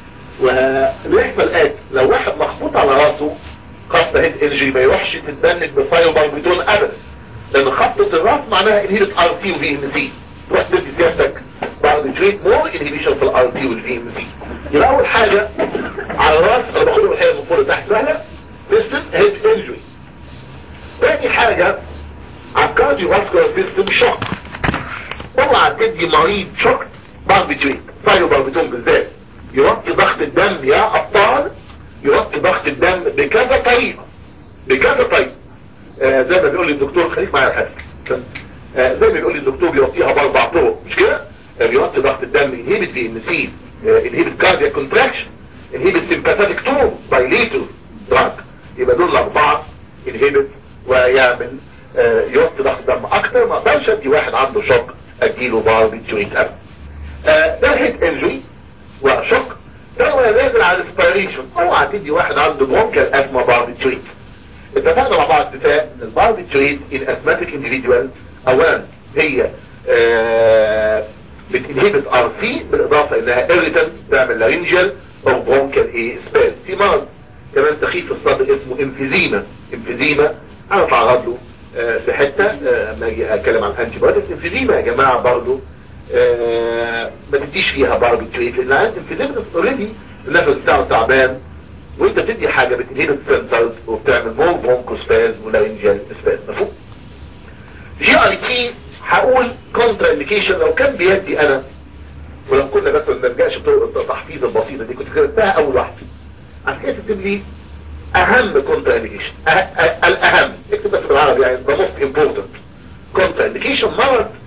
وبيحصل آتي لو واحد مخبوط على راسه خط هيد انجري ما يروحش تتبنك بفايبر بدون ابدا لان خبطة الراس معناها انهيبت ار سي وفي ام سي تروح تدي سيادتك بعد تريت مور انهيبيشن في الار سي والفي ام سي يبقى اول حاجة على الراس انا باخدهم الحقيقة من فوق لتحت سهلة سيستم هيد انجري تاني حاجة على الكارديو فاسكولار سيستم شوك اوعى تدي مريض شوك باربيتويت فايو باربيتون بالذات يوطي ضغط الدم يا ابطال يوطي ضغط الدم بكذا طريقة بكذا طريقة آه زي ما بيقول لي الدكتور خليك معايا الحاجة آه زي ما بيقول لي الدكتور بيوطيها باربع طرق مش كده آه بيوطي ضغط الدم انهيبت في ام سي انهيبت كاردياك كونتراكشن انهيبت سيمباثيك تون بايليتور دراج يبقى دول الاربعه انهيبت ويعمل آه يوطي ضغط الدم اكتر ما اقدرش ادي واحد عنده شوك اديله باربيتويت اب آه ده هيد انجري وشوك ده نازل على الاسبيريشن اوعى تدي واحد عنده برونكال اسما باربيتويت اتفقنا مع بعض اتفاق ان الباربيتويت الاسماتيك انديفيدوال اولا هي آه بتنهبت ار سي بالاضافه انها اريتنت تعمل لارنجال او برونكال ايه سباز في مرض كمان سخيف الصدر اسمه امفيزيما امفيزيما انا اتعرض له آه في حته اما اجي اتكلم عن انتي بايوتكس امفيزيما يا جماعه برضه آه ما تديش فيها باربيتويت لان عندك امفيزيما اوريدي النفس بتاعه تعبان وانت بتدي حاجة بتنهيب السنترز وبتعمل مور برونكوسباز ولارنجال سباز مفهوم جي اي تي هقول كونترا انديكيشن لو كان بيدي انا ولو كنا بس ما نلجاش بطرق التحفيظ البسيطة دي كنت كتبتها اول واحدة عشان كده تكتب لي اهم كونترا انديكيشن الاهم اكتب بس بالعربي يعني the most important كونترا انديكيشن مرض